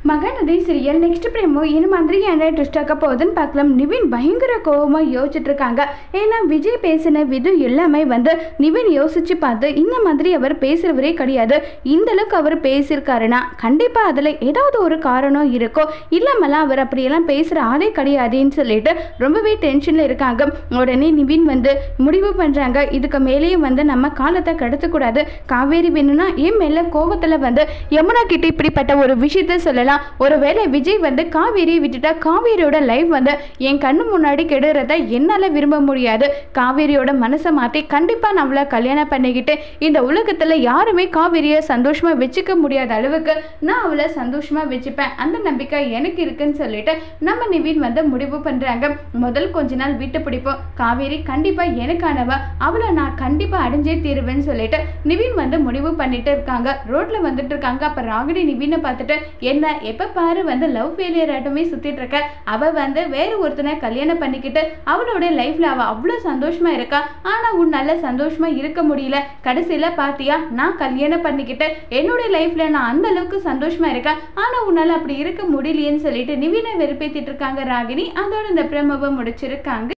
Mahanadi serial next பிரேமோ இந்த மாதிரி என்ன ட்விஸ்ட் ஆக்க போகுதுன்னு பார்க்கலாம் நிவின் பயங்கர கோவமாக யோசிச்சுட்டு இருக்காங்க ஏன்னா விஜய் பேசின விது எல்லாமே வந்து நிவின் யோசிச்சு பார்த்து இந்த மாதிரி அவர் பேசுறவரே கிடையாது இந்த அளவுக்கு அவர் பேசியிருக்காருன்னா கண்டிப்பாக அதில் ஏதாவது ஒரு காரணம் இருக்கும் இல்லாமலாம் அவர் அப்படியெல்லாம் பேசுகிற ஆளே கிடையாதுன்னு சொல்லிட்டு ரொம்பவே டென்ஷனில் இருக்காங்க உடனே நிவின் வந்து முடிவு பண்ணுறாங்க இதுக்கு மேலேயும் வந்து நம்ம காலத்தை கடத்தக்கூடாது காவேரி வேணும்னா என் மேலே கோவத்தில் வந்து யமுனா கிட்ட இப்படிப்பட்ட ஒரு விஷயத்த சொல்லலாம் ஒருவேளை விஜய் வந்து காவேரியை விட்டுட்டா காவேரியோட லைஃப் வந்து என் கண்ணு முன்னாடி கெடுறத என்னால் விரும்ப முடியாது காவேரியோட மனசை மாற்றி கண்டிப்பாக நான் அவளை கல்யாணம் பண்ணிக்கிட்டு இந்த உலகத்தில் யாருமே காவேரியை சந்தோஷமாக வச்சுக்க முடியாத அளவுக்கு நான் அவளை சந்தோஷமாக வச்சுப்பேன் அந்த நம்பிக்கை எனக்கு இருக்குன்னு சொல்லிட்டு நம்ம நிவின் வந்து முடிவு பண்ணுறாங்க முதல் கொஞ்ச நாள் விட்டு பிடிப்போம் காவேரி கண்டிப்பாக எனக்கானவ அவளை நான் கண்டிப்பாக அடைஞ்சே தீருவேன்னு சொல்லிட்டு நிவின் வந்து முடிவு பண்ணிட்டு இருக்காங்க ரோட்ல வந்துட்டு இருக்காங்க அப்போ ராகினி நிவினை பார்த்துட்டு என்ன எப்போ பாரு வந்து லவ் ஃபெயிலியர் ஆட்டமே சுற்றிட்டு இருக்க அவ வந்து வேற ஒருத்தனை கல்யாணம் பண்ணிக்கிட்டு அவளோட லைஃப்ல அவ அவ்வளோ சந்தோஷமா இருக்கா ஆனால் உன்னால சந்தோஷமா இருக்க முடியல கடைசியில் பார்த்தியா நான் கல்யாணம் பண்ணிக்கிட்டு என்னோட லைஃப்ல நான் அந்த அளவுக்கு சந்தோஷமா இருக்கேன் ஆனால் உன்னால அப்படி இருக்க முடியலையேன்னு சொல்லிட்டு நிவினை வெறுப்பேத்திட்டு இருக்காங்க ராகினி அதோட இந்த பிரமவை முடிச்சிருக்காங்க